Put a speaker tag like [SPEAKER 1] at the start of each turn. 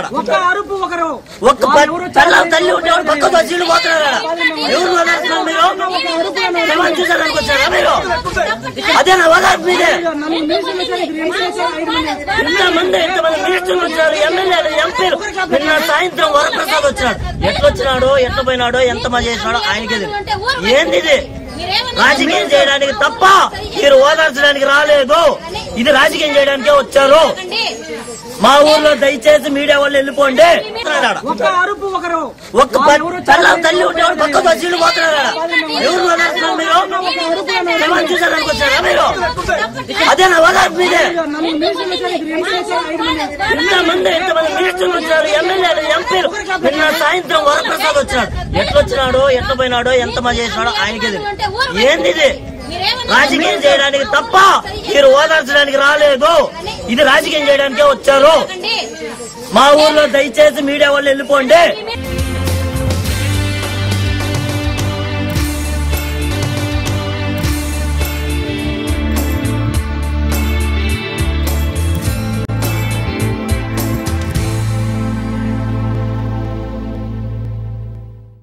[SPEAKER 1] ఒక్క అరుపు ఒకరు
[SPEAKER 2] ఒక్క ప- తల్ల తల్లి ఉంటే ఎవరు పక్క బస్సులు పోతున్నారు ఆడ. ఎవరు ఓదార్చున్నారు మీరు ఎవరు చూసారానికి వచ్చారా మీరు అదేనా ఓదార్పు మీదే
[SPEAKER 1] నన్ను మినిస్టర్ చేశారు, ఇది రెండు చేశారు, ఐదు మంది.
[SPEAKER 2] ఎంతమంది ఎంతమంది మినిస్టర్లు వచ్చారు ఎమ్మెల్యేలు ఎంపీలు నిన్న సాయంత్రం వరప్రసాద్ వచ్చినాడు ఎట్లొచ్చినాడో ఎట్ల పోయినాడో ఎంత మంది చేసినాడో ఆయనకే తెలియదు ఏంది ఇది రాజకీయం చేయడానికి తప్ప మీరు ఓదార్చడానికి రాలేదు ఇది రాజకీయం చేయడానికే వచ్చారు మా ఊర్లో దయచేసి మీడియా వాళ్ళు వెళ్ళిపోండి ఆడ.
[SPEAKER 1] ఒక్క అరుపు ఒకరు
[SPEAKER 2] ఒక్క ప- తల్ల తల్లి ఉంటే ఎవరు పక్క బస్సులు పోతున్నారు ఆడ. ఎవరు ఓదార్చున్నారు మీరు ఎవరు చూసారానికి వచ్చారా మీరు అదేనా ఓదార్పు మీదే
[SPEAKER 1] నన్ను మినిస్టర్ చేశారు, ఇది రెండు చేశారు, ఐదు మంది.
[SPEAKER 2] ఎంతమంది ఎంతమంది మినిస్టర్లు వచ్చారు ఎమ్మెల్యేలు ఎంపీలు నిన్న సాయంత్రం వరప్రసాద్ వచ్చినాడు ఎట్లొచ్చినాడో ఎట్ల పోయినాడో ఎంత మంది చేసినాడో ఆయనకే తెలియదు ఏంది ఇది రాజకీయం చేయడానికి తప్ప మీరు ఓదార్చడానికి రాలేదు ఇది రాజకీయం చేయడానికే వచ్చారు మా ఊర్లో దయచేసి మీడియా వాళ్ళు వెళ్ళిపోండి